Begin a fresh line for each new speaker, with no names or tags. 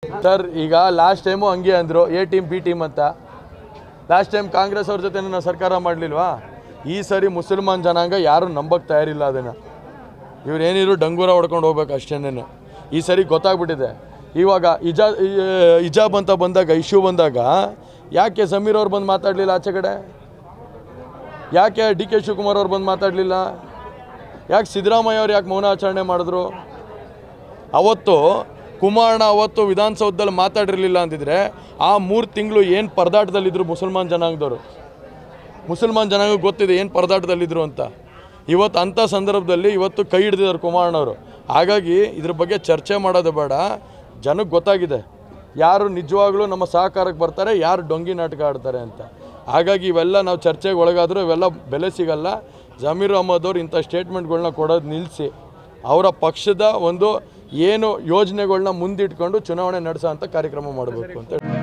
sir ಈಗ last time ಹಂಗೆ ಅಂದರು ಎ ಟೀಮ್ ಬಿ ಟೀಮ್ ಅಂತ ಲಾಸ್ಟ್ ಟೈಮ್ ಕಾಂಗ್ರೆಸ್ ಅವ್ರ ಜೊತೆ ನಾವು ಸರ್ಕಾರ ಮಾಡಲಿಲ್ವಾ ಈ ಸರಿ ಮುಸಲ್ಮಾನ್ ಜನಾಂಗ ಯಾರು ನಂಬಕ್ಕೆ ತಯಾರಿಲ್ಲ ಅದನ್ನು ಇವ್ರು ಏನಿದ್ರು ಡಂಗೂರ ಹೊಡ್ಕೊಂಡು ಹೋಗ್ಬೇಕು ಅಷ್ಟೇನೆ ಈ ಸರಿ ಗೊತ್ತಾಗ್ಬಿಟ್ಟಿದೆ ಇವಾಗ ಇಜಾ ಈ- ಇಜಾಬ್ ಅಂತ ಬಂದಾಗ ಇಶ್ಯೂ ಬಂದಾಗ ಯಾಕೆ ಸಮೀರ್ ಅವ್ರು ಬಂದು ಮಾತಾಡಲಿಲ್ಲ ಆಚೆ ಕಡೆ ಯಾಕೆ ಡಿ ಕೆ ಶಿವಕುಮಾರ್ ಅವ್ರು ಬಂದು ಮಾತಾಡಲಿಲ್ಲ ಯಾಕೆ ಸಿದ್ದರಾಮಯ್ಯ ಅವ್ರು ಯಾಕೆ ಮೌನ ಆಚರಣೆ ಮಾಡಿದ್ರು ಅವತ್ತು ಕುಮಾರಣ್ಣ ಅವತ್ತು ವಿಧಾನಸೌಧದಲ್ಲಿ ಮಾತಾಡಿರಲಿಲ್ಲ ಅಂತಿದ್ರೆ ಆ ಮೂರು ತಿಂಗಳು ಏನು ಪರದಾಟದಲ್ಲಿದ್ದರು ಮುಸಲ್ಮಾನ್ ಜನಾಂಗದವರು ಮುಸಲ್ಮಾನ್ ಜನಾಂಗ ಗೊತ್ತಿದೆ ಏನು ಪರದಾಟದಲ್ಲಿದ್ದರು ಅಂತ ಇವತ್ತು ಅಂಥ ಸಂದರ್ಭದಲ್ಲಿ ಇವತ್ತು ಕೈ ಹಿಡಿದಿದ್ದಾರೆ ಕುಮಾರಣ್ಣವರು ಹಾಗಾಗಿ ಇದ್ರ ಬಗ್ಗೆ ಚರ್ಚೆ ಮಾಡೋದು ಬೇಡ ಜನಕ್ಕೆ ಗೊತ್ತಾಗಿದೆ ಯಾರು ನಿಜವಾಗ್ಲೂ ನಮ್ಮ ಸಹಕಾರಕ್ಕೆ ಬರ್ತಾರೆ ಯಾರು ಡೊಂಗಿ ನಾಟಕ ಆಡ್ತಾರೆ ಅಂತ ಹಾಗಾಗಿ ಇವೆಲ್ಲ ನಾವು ಚರ್ಚೆಗೆ ಒಳಗಾದರೂ ಇವೆಲ್ಲ ಬೆಲೆ ಸಿಗಲ್ಲ ಜಮೀರ್ ಅಹಮದ್ ಅವ್ರು ಇಂಥ ಸ್ಟೇಟ್ಮೆಂಟ್ಗಳನ್ನ ಕೊಡೋದು ನಿಲ್ಲಿಸಿ ಅವರ ಪಕ್ಷದ ಒಂದು ಏನು ಯೋಜನೆಗಳನ್ನ ಮುಂದಿಟ್ಕೊಂಡು ಚುನಾವಣೆ ನಡೆಸೋ ಅಂಥ ಕಾರ್ಯಕ್ರಮ ಮಾಡಬೇಕು ಅಂತ